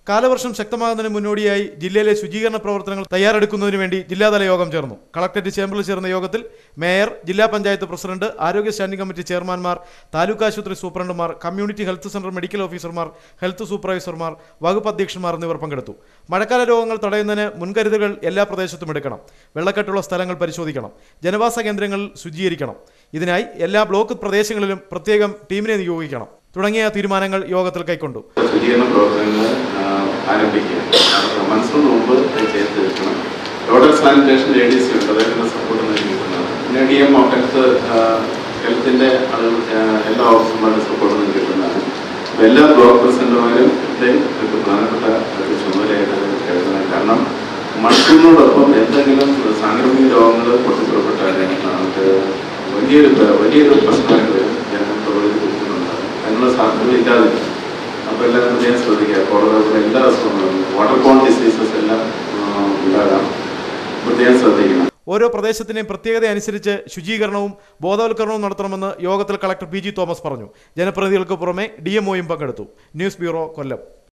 കാലവർഷം ശക്തമാകുന്നതിന് മുന്നോടിയായി ജില്ലയിലെ ശുചീകരണ പ്രവർത്തനങ്ങൾ തയ്യാറെടുക്കുന്നതിന് വേണ്ടി ജില്ലാതല യോഗം ചേർന്നു കളക്ടറേറ്റ് ചേംബറിൽ ചേർന്ന യോഗത്തിൽ മേയർ ജില്ലാ പഞ്ചായത്ത് പ്രസിഡന്റ് ആരോഗ്യ സ്റ്റാൻഡിംഗ് കമ്മിറ്റി ചെയർമാൻമാർ താലൂക്ക് ആശുപത്രി സൂപ്രണ്ടുമാർ കമ്മ്യൂണിറ്റി ഹെൽത്ത് സെന്റർ മെഡിക്കൽ ഓഫീസർമാർ ഹെൽത്ത് സൂപ്പർവൈസർമാർ വകുപ്പ് അധ്യക്ഷന്മാർ എന്നിവർ പങ്കെടുത്തു മഴക്കാല രോഗങ്ങൾ തടയുന്നതിന് മുൻകരുതലുകൾ എല്ലാ പ്രദേശത്തും എടുക്കണം വെള്ളക്കെട്ടുള്ള സ്ഥലങ്ങൾ പരിശോധിക്കണം ജനവാസ കേന്ദ്രങ്ങൾ ശുചീകരിക്കണം ഇതിനായി എല്ലാ ബ്ലോക്ക് പ്രദേശങ്ങളിലും പ്രത്യേകം ടീമിനെ നിയോഗിക്കണം തുടങ്ങിയ തീരുമാനങ്ങൾ യോഗത്തിൽ കൈക്കൊണ്ടു ശുചീകരണ പ്രവർത്തനങ്ങൾ ആ, ആരംഭിക്കുക അപ്പോൾ മൺസൂൺ മുമ്പ് അത് ചെയ്ത് തീർക്കണം റോഡൽ സാനിറ്റേഷൻ എ ഡി സി ഉണ്ട് അദ്ദേഹത്തിൻ്റെ സപ്പോർട്ട് നൽകിയിട്ടുള്ളതാണ് പിന്നെ ഡി എം ഒ ഹെൽത്ത് ഹെൽത്തിൻ്റെ ആളുകൾ ആ, എല്ലാ ഓഫീസർമാരുടെ സപ്പോർട്ട് നൽകിയിട്ടുള്ളതാണ് അപ്പോൾ എല്ലാ ബ്ലോക്ക് പ്രസിഡന്റുമാരും ഇവിടെയും ഒരു പ്രധാനപ്പെട്ട ഒരു ചുമതലയായിട്ട് അത് കരുതുന്നത് കാരണം മൺസൂണിനോടൊപ്പം എന്തെങ്കിലും സാംക്രമിക രോഗങ്ങൾ പൊട്ടിപ്പുറപ്പെട്ടാൽ നമുക്ക് വലിയൊരു വലിയൊരു പ്രശ്നമായിട്ട് വരും ജനങ്ങൾക്ക് വലിയ ബുദ്ധിമുട്ടുണ്ടാകും അതിനുള്ള സാധ്യത ഇല്ലാതില്ല അപ്പോൾ എല്ലാവരും പ്രത്യേകം ശ്രദ്ധിക്കുക കോളറ എല്ലാ അസുഖങ്ങളും വാട്ടർ ബോൺ ഡിസീസസ് എല്ലാം ആ, ഉണ്ടാകാം പ്രത്യേകം ശ്രദ്ധിക്കണം ഓരോ പ്രദേശത്തിനെയും പ്രത്യേകത അനുസരിച്ച് ശുചീകരണവും ബോധവൽക്കരണവും നടത്തണമെന്ന് യോഗത്തിൽ കളക്ടർ പി ജി തോമസ് പറഞ്ഞു ജനപ്രതിനിധികൾക്ക് പുറമെ ഡി എംഒയും പങ്കെടുത്തു ന്യൂസ് ബ്യൂറോ കൊല്ലം